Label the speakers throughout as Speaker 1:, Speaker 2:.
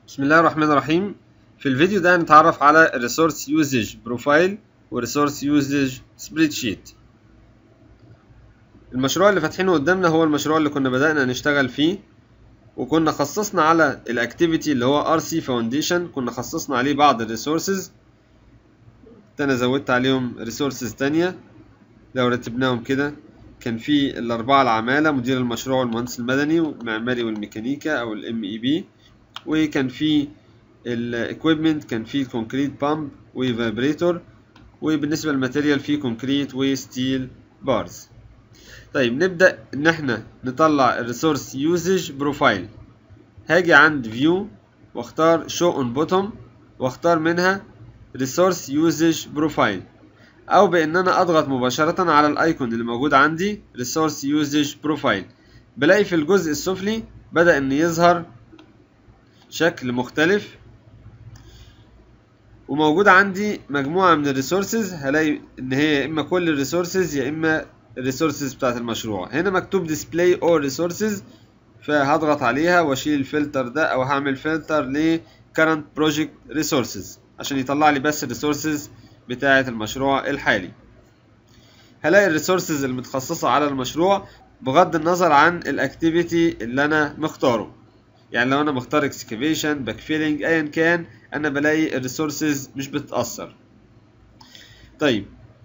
Speaker 1: بسم الله الرحمن الرحيم في الفيديو ده هنتعرف على الريسورس يوزج بروفايل وريسورس يوزج سبريد شيت المشروع اللي فاتحينه قدامنا هو المشروع اللي كنا بدأنا نشتغل فيه وكنا خصصنا على الاكتيفيتي اللي هو ار سي فاونديشن كنا خصصنا عليه بعض الريسورسز انا زودت عليهم ريسورسز تانية لو رتبناهم كده كان في الأربعة العمالة مدير المشروع والمهندس المدني والمعماري والميكانيكا أو الام اي بي وكان في الاكويبمنت كان في كونكريت بامب وفايبريتور وبالنسبة للماتيريال في كونكريت وستيل بارز طيب نبدأ إن احنا نطلع الريسورس يوزج بروفايل هاجي عند فيو واختار شو اون بوتوم واختار منها ريسورس يوزج بروفايل او بان انا اضغط مباشرة على الايكون اللي موجود عندي ريسورس يوزج بروفايل بلاقي في الجزء السفلي بدأ ان يظهر شكل مختلف وموجود عندي مجموعة من الريسورسز هلاقي ان هي يا اما كل الريسورسز يا اما الريسورسز بتاعت المشروع هنا مكتوب display all resources فهضغط عليها واشيل الفلتر ده او هعمل فلتر ل current project resources عشان يطلع لي بس الريسورسز بتاعة المشروع الحالي هلاقي الريسورسز المتخصصة على المشروع بغض النظر عن الاكتيفيتي اللي انا مختاره يعني لو انا مختار اكسكافيشن باكفيلنج ايا كان انا بلاقي الريسورسز مش بتتأثر طيب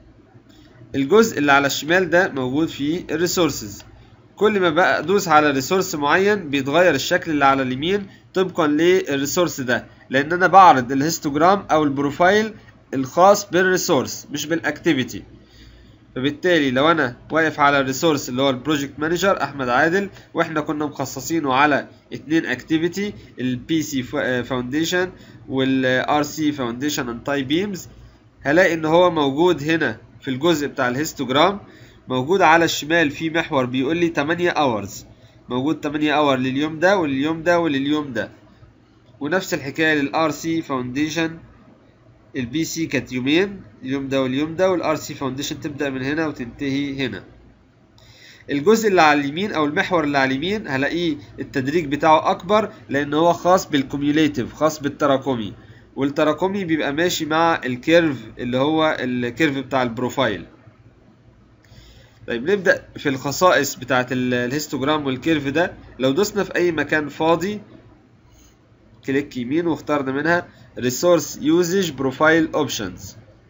Speaker 1: الجزء اللي على الشمال ده موجود فيه الريسورسز كل ما بقى ادوس على ريسورس معين بيتغير الشكل اللي على اليمين طبقا للريسورس ده لان انا بعرض الهيستوجرام او البروفايل الخاص بالريسورس مش بالاكتيفيتي فبالتالي لو انا واقف على الريسورس اللي هو البروجكت مانجر احمد عادل واحنا كنا مخصصينه على اتنين اكتيفيتي البي سي فاونديشن والار سي فاونديشن اند تاي بيمز هلاقي ان هو موجود هنا في الجزء بتاع الهيستوجرام موجود على الشمال في محور بيقول لي 8 اورز موجود 8 اور لليوم ده ولليوم ده ولليوم ده ونفس الحكايه للار سي فاونديشن البي سي كانت يومين اليوم ده واليوم ده والار سي فاونديشن تبدا من هنا وتنتهي هنا الجزء اللي على اليمين او المحور اللي على اليمين هلاقيه التدريج بتاعه اكبر لان هو خاص بالكوميوليتيف خاص بالتراكمي والتراكمي بيبقى ماشي مع الكيرف اللي هو الكيرف بتاع البروفايل طيب نبدأ في الخصائص بتاعة الهيستوجرام والكيرف ده لو دوسنا في أي مكان فاضي كليك يمين واخترنا منها Resource Usage Profile Options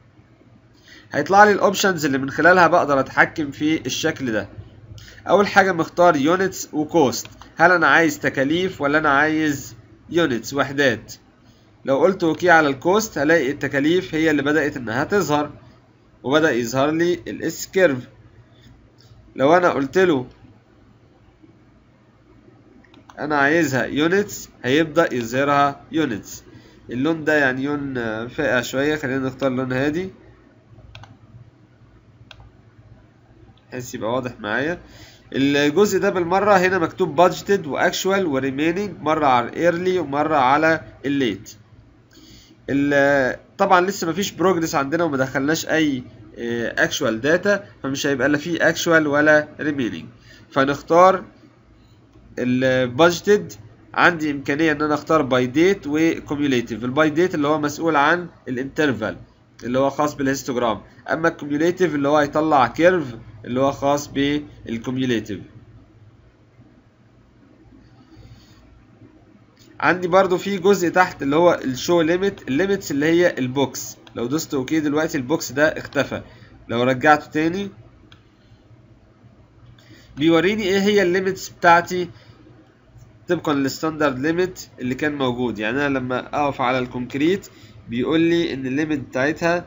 Speaker 1: هيطلع لي الاوبشنز اللي من خلالها بقدر اتحكم في الشكل ده اول حاجة مختار Units وكوست هل انا عايز تكاليف ولا انا عايز Units وحدات لو قلت اوكي على الكوست هلاقي التكاليف هي اللي بدأت انها تظهر وبدأ يظهر لي الاس كيرف لو انا قلت له انا عايزها يونتس هيبدأ يظهرها يونتس اللون ده يعني لون فاقع شوية خلينا نختار لون هادي بحيث يبقى واضح معايا الجزء ده بالمرة هنا مكتوب budgeted واكشوال وريمينينج مرة على الايرلي ومرة على الليت طبعا لسه مفيش بروجرس عندنا وما دخلناش اي اكشوال داتا فمش هيبقى لا فيه اكشوال ولا ريمينينج فنختار البادجتد عندي امكانيه ان انا اختار باي ديت وكوميوليتيف الباي ديت اللي هو مسؤول عن الانترفال اللي هو خاص بالهيستوجرام اما الكوميوليتيف اللي هو هيطلع كيرف اللي هو خاص بالكوميوليتيف عندي برضو في جزء تحت اللي هو الشو ليميت الليميتس اللي هي البوكس لو دوست اوكي دلوقتي البوكس ده اختفى لو رجعته تاني بيوريني ايه هي الليميتس بتاعتي طبقا للستاندرد ليميت اللي كان موجود يعني انا لما اقف على الكونكريت بيقول لي ان الليميت بتاعتها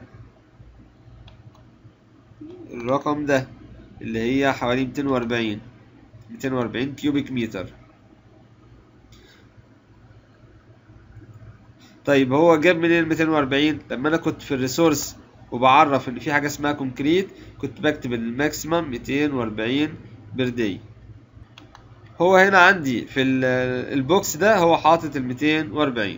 Speaker 1: الرقم ده اللي هي حوالي 240 240 كيوبيك متر طيب هو جاب منين 240 لما انا كنت في الريسورس وبعرف ان في حاجه اسمها كونكريت كنت بكتب الماكسيمم 240 بير داي هو هنا عندي في البوكس ده هو حاطط ال 240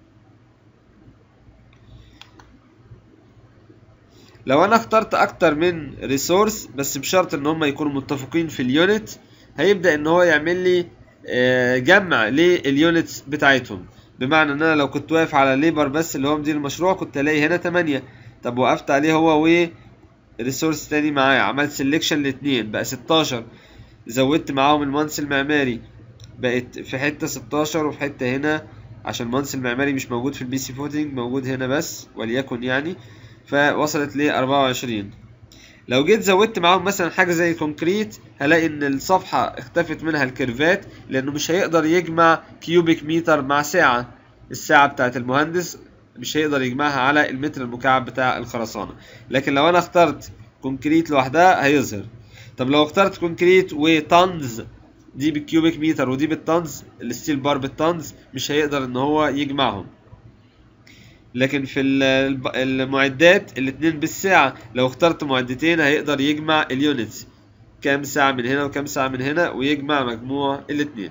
Speaker 1: لو انا اخترت اكتر من ريسورس بس بشرط ان هم يكونوا متفقين في اليونت هيبدأ ان هو يعمل لي جمع لليونتس بتاعتهم بمعنى ان انا لو كنت واقف على ليبر بس اللي هو مدير المشروع كنت الاقي هنا 8 طب وقفت عليه هو و ريسورس تاني معاه عملت سيلكشن لاتنين بقى 16 زودت معاهم المهندس المعماري بقت في حتة 16 وفي حتة هنا عشان المهندس المعماري مش موجود في البي سي فوتنج موجود هنا بس وليكن يعني فوصلت ل 24 لو جيت زودت معاهم مثلا حاجة زي كونكريت هلاقي ان الصفحة اختفت منها الكيرفات لانه مش هيقدر يجمع كيوبيك متر مع ساعة الساعة بتاعت المهندس مش هيقدر يجمعها على المتر المكعب بتاع الخرسانة لكن لو انا اخترت كونكريت لوحدها هيظهر طب لو اخترت كونكريت وطنز دي بالكيوبيك متر ودي بالطنز الستيل بار بالطنز مش هيقدر ان هو يجمعهم لكن في المعدات الاتنين بالساعة لو اخترت معدتين هيقدر يجمع اليونتس كام ساعة من هنا وكام ساعة من هنا ويجمع مجموع الاتنين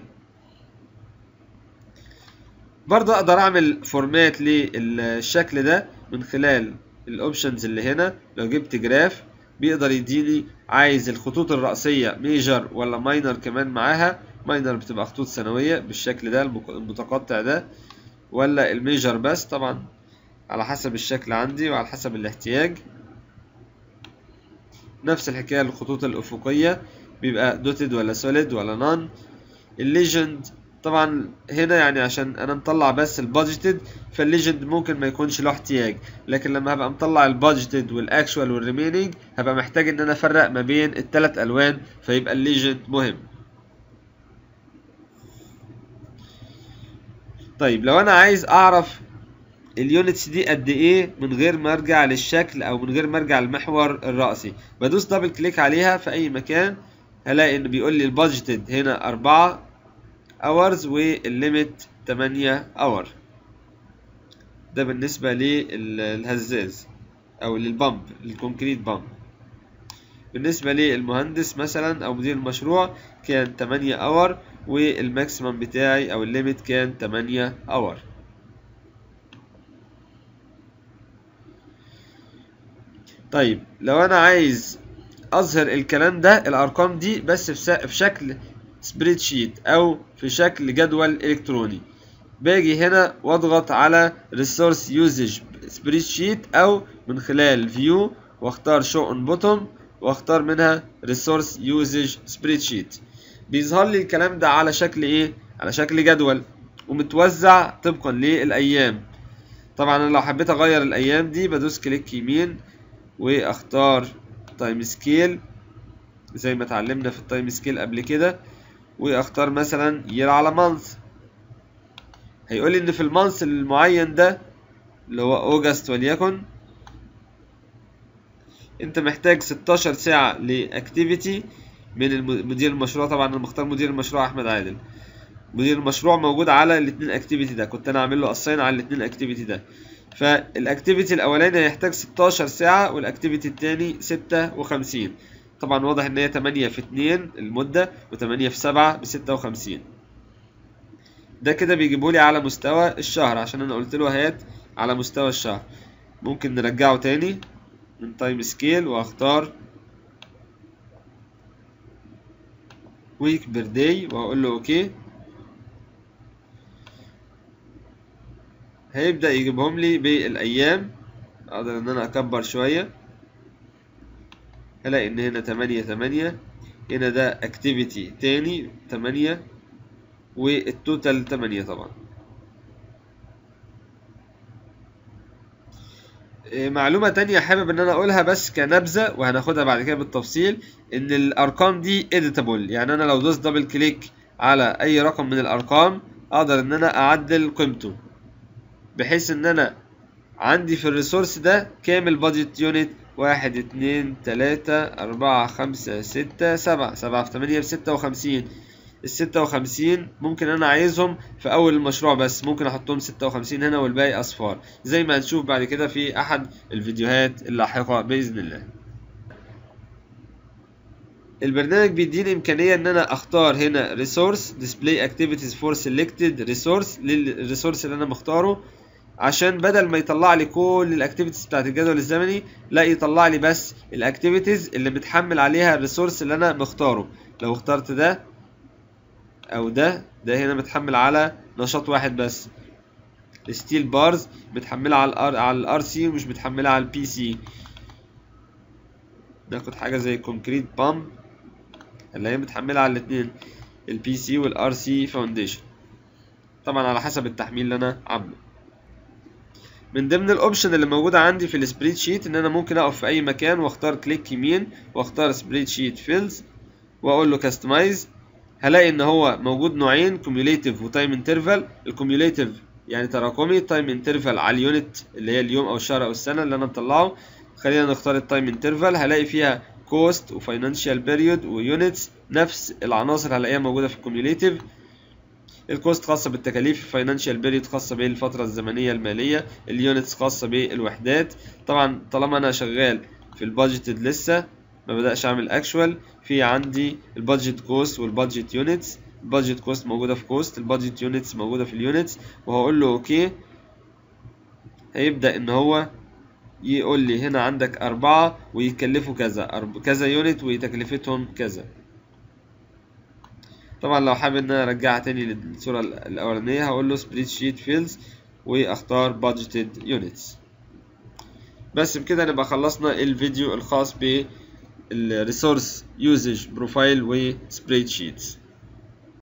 Speaker 1: برضه اقدر اعمل فورمات للشكل ده من خلال الاوبشنز اللي هنا لو جبت جراف بيقدر يديني عايز الخطوط الرئيسية ميجر ولا ماينر كمان معاها ماينر بتبقى خطوط ثانوية بالشكل ده المتقطع ده ولا الميجر بس طبعا على حسب الشكل عندي وعلى حسب الاحتياج نفس الحكاية الخطوط الأفقية بيبقى دوتد ولا سوليد ولا نون الليجند طبعا هنا يعني عشان انا مطلع بس البادجتد فالليجند ممكن ما يكونش له احتياج لكن لما هبقى مطلع البادجتد والاكشوال والريمينينج هبقى محتاج ان انا افرق ما بين الثلاث الوان فيبقى الليجند مهم طيب لو انا عايز اعرف اليونتس دي قد ايه من غير ما ارجع للشكل او من غير ما ارجع للمحور الرأسي بدوس دبل كليك عليها في اي مكان هلاقي ان بيقول لي البادجتد هنا 4 hours والليميت 8 اور ده بالنسبة للهزاز او للبامب للكونكريت بامب بالنسبة للمهندس مثلا او مدير المشروع كان 8 اور والماكسيمم بتاعي او الليميت كان 8 اور طيب لو انا عايز اظهر الكلام ده الارقام دي بس في شكل سبريد شيت او في شكل جدول الكتروني باجي هنا واضغط على ريسورس يوزج سبريد شيت او من خلال فيو واختار شو اون بوتوم واختار منها ريسورس يوزج سبريد شيت بيظهر لي الكلام ده على شكل ايه على شكل جدول ومتوزع طبقا للايام طبعا انا لو حبيت اغير الايام دي بدوس كليك يمين واختار تايم سكيل زي ما اتعلمنا في التايم سكيل قبل كده واختار مثلا يير على مانث هيقول لي ان في المانث المعين ده اللي هو اوجست وليكن انت محتاج 16 ساعة لاكتيفيتي من مدير المشروع طبعا انا مختار مدير المشروع احمد عادل مدير المشروع موجود على الاثنين اكتيفيتي ده كنت انا عامل له اساين على الاثنين اكتيفيتي ده فالاكتيفيتي الاولاني هيحتاج 16 ساعة والاكتيفيتي الثاني 56 طبعا واضح ان هي 8 في 2 المدة و8 في 7 ب 56 ده كده بيجيبه لي على مستوى الشهر عشان انا قلت له هات على مستوى الشهر ممكن نرجعه تاني من تايم سكيل واختار ويك بير داي واقول له اوكي هيبدأ يجيبهم لي بالايام اقدر ان انا اكبر شوية هلاقي ان هنا تمانية تمانية هنا ده اكتيفيتي تاني تمانية والتوتال تمانية طبعا معلومة تانية حابب ان انا اقولها بس كنبذة وهناخدها بعد كده بالتفصيل ان الارقام دي editable يعني انا لو دوست دبل كليك على اي رقم من الارقام اقدر ان انا اعدل قيمته بحيث ان انا عندي في الريسورس ده كامل بادجت يونت واحد اتنين تلاتة أربعة خمسة ستة سبعة سبعة في تمانية بستة وخمسين الستة وخمسين ممكن أنا عايزهم في أول المشروع بس ممكن أحطهم ستة وخمسين هنا والباقي أصفار زي ما هنشوف بعد كده في أحد الفيديوهات اللاحقة بإذن الله البرنامج بيديني إمكانية إن أنا أختار هنا resource display activities for selected resource للريسورس اللي أنا مختاره عشان بدل ما يطلع لي كل الاكتيفيتيز بتاعت الجدول الزمني لا يطلع لي بس الاكتيفيتيز اللي متحمل عليها الريسورس اللي انا مختاره لو اخترت ده او ده ده هنا متحمل على نشاط واحد بس الستيل بارز متحمله على الار على الار سي ومش متحمله على البي سي ناخد حاجه زي كونكريت بامب اللي هي متحمله على الاثنين البي سي والار سي فاونديشن طبعا على حسب التحميل اللي انا عامله من ضمن الاوبشن اللي موجوده عندي في السبريد شيت ان انا ممكن اقف في اي مكان واختار كليك يمين واختار سبريد شيت فيلز واقول له كاستمايز هلاقي ان هو موجود نوعين كوميوليتيف وتايم انترفال الكوميوليتيف يعني تراكمي تايم انترفال على اليونت اللي هي اليوم او الشهر او السنه اللي انا مطلعه خلينا نختار التايم انترفال هلاقي فيها كوست وفاينانشال بيريود ويونتس نفس العناصر هلاقيها موجوده في الكوميوليتيف الكوست خاصه بالتكاليف الفاينانشال بيريود خاصه بالفتره الزمنيه الماليه اليونتس خاصه بالوحدات طبعا طالما انا شغال في البادجيتد لسه ما بدأش اعمل اكشوال في عندي البادجت كوست والبادجت يونتس البادجت كوست موجوده في كوست البادجت يونتس موجوده في اليونتس وهقول له اوكي هيبدأ ان هو يقول لي هنا عندك أربعة ويكلفوا كذا أرب... كذا يونت وتكلفتهم كذا طبعا لو حابب ان انا ارجعها تاني للصورة الأولانية هقول له سبريد شيت فيلز واختار budgeted units بس بكده نبقى خلصنا الفيديو الخاص بالريسورس يوزج بروفايل وسبريد شيتس